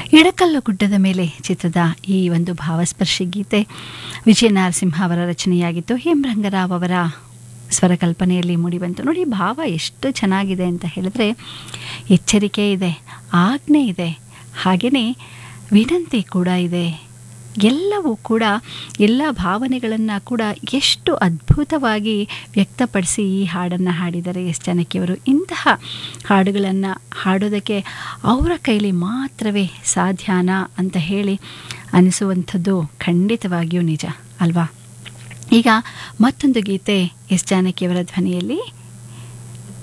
ಎಡಕಲ್ಲು ಗುಡ್ಡದ ಮೇಲೆ ಚಿತ್ರದ ಈ ಒಂದು ಭಾವಸ್ಪರ್ಶಿ ಗೀತೆ ವಿಜಯ ನರಸಿಂಹ ಅವರ ರಚನೆಯಾಗಿತ್ತು ಎಂ ರಂಗರಾವ್ ಅವರ ಸ್ವರಕಲ್ಪನೆಯಲ್ಲಿ ಮೂಡಿಬಂತು ನೋಡಿ ಭಾವ ಎಷ್ಟು ಚೆನ್ನಾಗಿದೆ ಅಂತ ಹೇಳಿದ್ರೆ ಎಚ್ಚರಿಕೆ ಇದೆ ಆಜ್ಞೆ ಇದೆ ಹಾಗೆಯೇ ವಿನಂತಿ ಕೂಡ ಇದೆ ಎಲ್ಲವೂ ಕೂಡ ಎಲ್ಲ ಭಾವನೆಗಳನ್ನು ಕೂಡ ಎಷ್ಟು ಅದ್ಭುತವಾಗಿ ವ್ಯಕ್ತಪಡಿಸಿ ಈ ಹಾಡನ್ನು ಹಾಡಿದ್ದಾರೆ ಎಸ್ ಜಾನಕಿಯವರು ಇಂತಹ ಹಾಡುಗಳನ್ನು ಹಾಡೋದಕ್ಕೆ ಅವರ ಕೈಲಿ ಮಾತ್ರವೇ ಸಾಧ್ಯನಾ ಅಂತ ಹೇಳಿ ಅನಿಸುವಂಥದ್ದು ಖಂಡಿತವಾಗಿಯೂ ನಿಜ ಅಲ್ವಾ ಈಗ ಮತ್ತೊಂದು ಗೀತೆ ಎಸ್ ಜಾನಕಿಯವರ ಧ್ವನಿಯಲ್ಲಿ